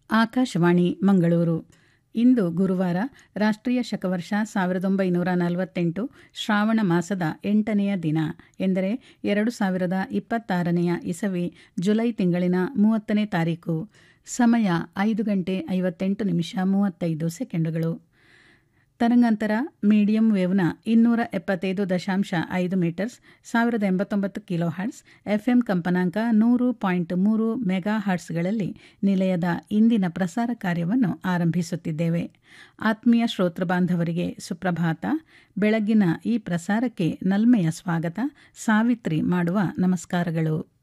ಆಕಾಶವಾಣಿ ಮಂಗಳೂರು ಇಂದು ಗುರುವಾರ ರಾಷ್ಟ್ರೀಯ ಶಕವರ್ಷ ಸಾವಿರದ ಒಂಬೈನೂರ ನಲವತ್ತೆಂಟು ಶ್ರಾವಣ ಮಾಸದ ಎಂಟನೆಯ ದಿನ ಎಂದರೆ ಎರಡು ಸಾವಿರದ ಇಪ್ಪತ್ತಾರನೆಯ ಇಸವಿ ಜುಲೈ ತಿಂಗಳಿನ ಮೂವತ್ತನೇ ತಾರೀಕು ಸಮಯ ಐದು ಗಂಟೆ ಐವತ್ತೆಂಟು ನಿಮಿಷ ಮೂವತ್ತೈದು ಸೆಕೆಂಡುಗಳು ತರಂಗಾಂತರ ಮೀಡಿಯಂ ವೇವ್ನ ಇನ್ನೂರ ಎಪ್ಪತ್ತೈದು ದಶಾಂಶ ಐದು ಮೀಟರ್ಸ್ ಸಾವಿರದ ಎಂಬತ್ತೊಂಬತ್ತು ಕಿಲೋ ಹರ್ಟ್ಸ್ ಎಫ್ಎಂ ಕಂಪನಾಂಕ ನೂರು ಪಾಯಿಂಟ್ ಮೂರು ಮೆಗಾ ಹರ್ಟ್ಸ್ಗಳಲ್ಲಿ ನಿಲಯದ ಇಂದಿನ ಪ್ರಸಾರ ಕಾರ್ಯವನ್ನು ಆರಂಭಿಸುತ್ತಿದ್ದೇವೆ ಆತ್ಮೀಯ ಶ್ರೋತೃ ಬಾಂಧವರಿಗೆ ಸುಪ್ರಭಾತ ಬೆಳಗ್ಗಿನ ಈ ಪ್ರಸಾರಕ್ಕೆ ನಲ್ಮೆಯ ಸ್ವಾಗತ ಸಾವಿತ್ರಿ ಮಾಡುವ ನಮಸ್ಕಾರಗಳು